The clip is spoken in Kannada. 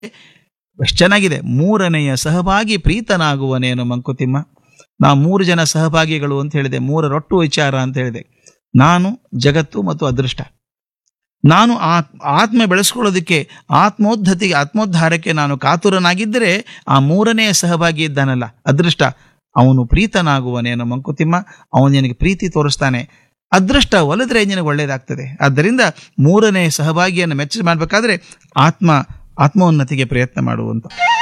ಎಷ್ಟು ಚೆನ್ನಾಗಿದೆ ಮೂರನೆಯ ಸಹಭಾಗಿ ಪ್ರೀತನಾಗುವನೇನು ಮಂಕುತಿಮ್ಮ ನಾವು ಮೂರು ಜನ ಸಹಭಾಗಿಗಳು ಅಂತ ಹೇಳಿದೆ ಮೂರರೊಟ್ಟು ವಿಚಾರ ಅಂತ ಹೇಳಿದೆ ನಾನು ಜಗತ್ತು ಮತ್ತು ಅದೃಷ್ಟ ನಾನು ಆ ಆತ್ಮ ಬೆಳೆಸ್ಕೊಳ್ಳೋದಕ್ಕೆ ಆತ್ಮೋದ್ಧತಿಗೆ ಆತ್ಮೋದ್ಧಾರಕ್ಕೆ ನಾನು ಕಾತುರನಾಗಿದ್ದರೆ ಆ ಮೂರನೆಯ ಸಹಭಾಗಿ ಇದ್ದಾನಲ್ಲ ಅದೃಷ್ಟ ಅವನು ಪ್ರೀತನಾಗುವನೇನು ಮಂಕುತಿಮ್ಮ ಅವನು ನಿನಗೆ ಪ್ರೀತಿ ತೋರಿಸ್ತಾನೆ ಅದೃಷ್ಟ ಒಲಿದ್ರೆ ನಿನಗೆ ಒಳ್ಳೇದಾಗ್ತದೆ ಆದ್ದರಿಂದ ಮೂರನೇ ಸಹಭಾಗಿಯನ್ನು ಮೆಚ್ಚ ಮಾಡಬೇಕಾದ್ರೆ ಆತ್ಮ ಆತ್ಮೋನ್ನತಿಗೆ ಪ್ರಯತ್ನ ಮಾಡುವಂತ